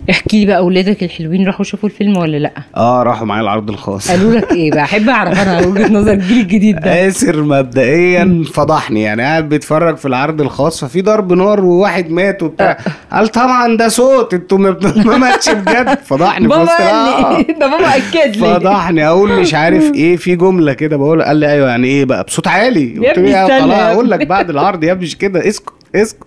احكي لي بقى اولادك الحلوين راحوا شافوا الفيلم ولا لا اه راحوا معايا العرض الخاص قالوا لك ايه بقى احب اعرف انا وجهه نظر الجيل الجديد ده آسر مبدئيا فضحني يعني قاعد بيتفرج في العرض الخاص ففي ضرب نار وواحد مات وبتاع قال طبعا ده صوت انتوا ما بت- ما ماتش بجد فضحني في بابا وسط قال آه. لي ده بابا اكد لي فضحني اقول مش عارف ايه في جمله كده بقول قال لي ايوه يعني ايه بقى بصوت عالي يا قلت له ابني يا استنى خلاص يا اقول ابني. لك بعد العرض يا ابني مش كده اسكت اسكت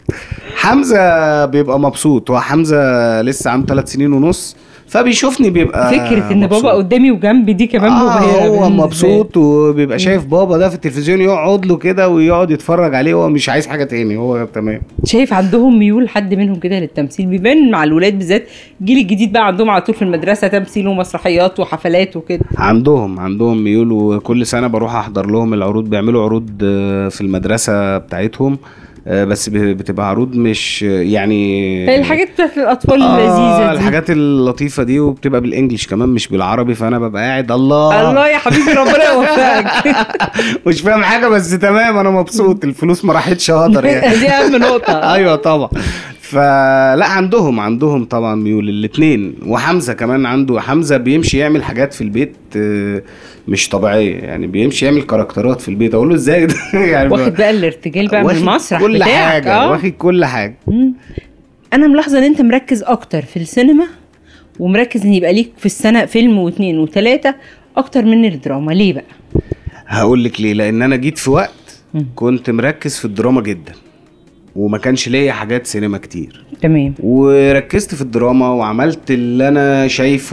حمزه بيبقى مبسوط هو حمزه لسه عنده ثلاث سنين ونص فبيشوفني بيبقى فكره ان مبسوط. بابا قدامي وجنبي دي كمان آه مبهره هو بالنسبة مبسوط وبيبقى شايف بابا ده في التلفزيون يقعد له كده ويقعد يتفرج عليه هو مش عايز حاجه تاني هو تمام شايف عندهم ميول حد منهم كده للتمثيل بيبان مع الولاد بالذات الجيل الجديد بقى عندهم على طول في المدرسه تمثيل ومسرحيات وحفلات وكده عندهم عندهم ميول وكل سنه بروح احضر لهم العروض بيعملوا عروض آه، في المدرسه بتاعتهم آه، بس ب- بتبقى عروض مش يعني هي الحاجات بتاعت الاطفال آه اللذيذه دي الحاجات اللطيفه دي وبتبقى بالانجلش كمان مش بالعربي فانا ببقى قاعد الله الله يا حبيبي ربنا يوفقك مش فاهم حاجه بس تمام انا مبسوط الفلوس ما راحتش هقدر يعني دي اهم نقطه ايوه طبعا فلا عندهم عندهم طبعا ميول الاثنين وحمزه كمان عنده حمزه بيمشي يعمل حاجات في البيت آه، مش طبيعيه يعني بيمشي يعمل كاركترات في البيت اقول له ازاي ده يعني واخد بقى الارتجال بقى من واخد المسرح كل بتاعك حاجه اه واخد كل حاجه مم. انا ملاحظه ان انت مركز اكتر في السينما ومركز ان يبقى ليك في السنه فيلم واثنين وثلاثه اكتر من الدراما ليه بقى هقول لك ليه لان انا جيت في وقت مم. كنت مركز في الدراما جدا وما كانش ليا حاجات سينما كتير تمام وركزت في الدراما وعملت اللي انا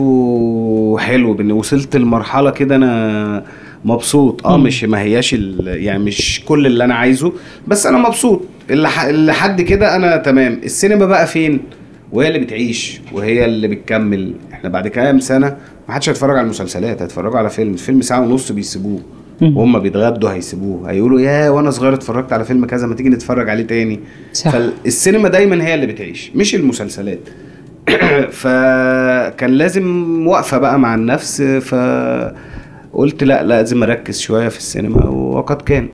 شايفه حلو بان وصلت لمرحله كده انا مبسوط اه مم. مش ما هياش ال- يعني مش كل اللي انا عايزه بس انا مبسوط اللي ح- لحد كده انا تمام السينما بقى فين وهي اللي بتعيش وهي اللي بتكمل احنا بعد كام سنه ما حدش هيتفرج على المسلسلات هيتفرجوا على فيلم الفيلم ساعه ونص بيسيبوه مم. وهم بيتغدوا هيسيبوه هيقولوا يا وانا صغير اتفرجت على فيلم كذا ما تيجي نتفرج عليه تاني صح. فالسينما دايما هي اللي بتعيش مش المسلسلات فكان لازم وقفه بقى مع النفس فقلت لا لازم اركز شويه في السينما وقد كان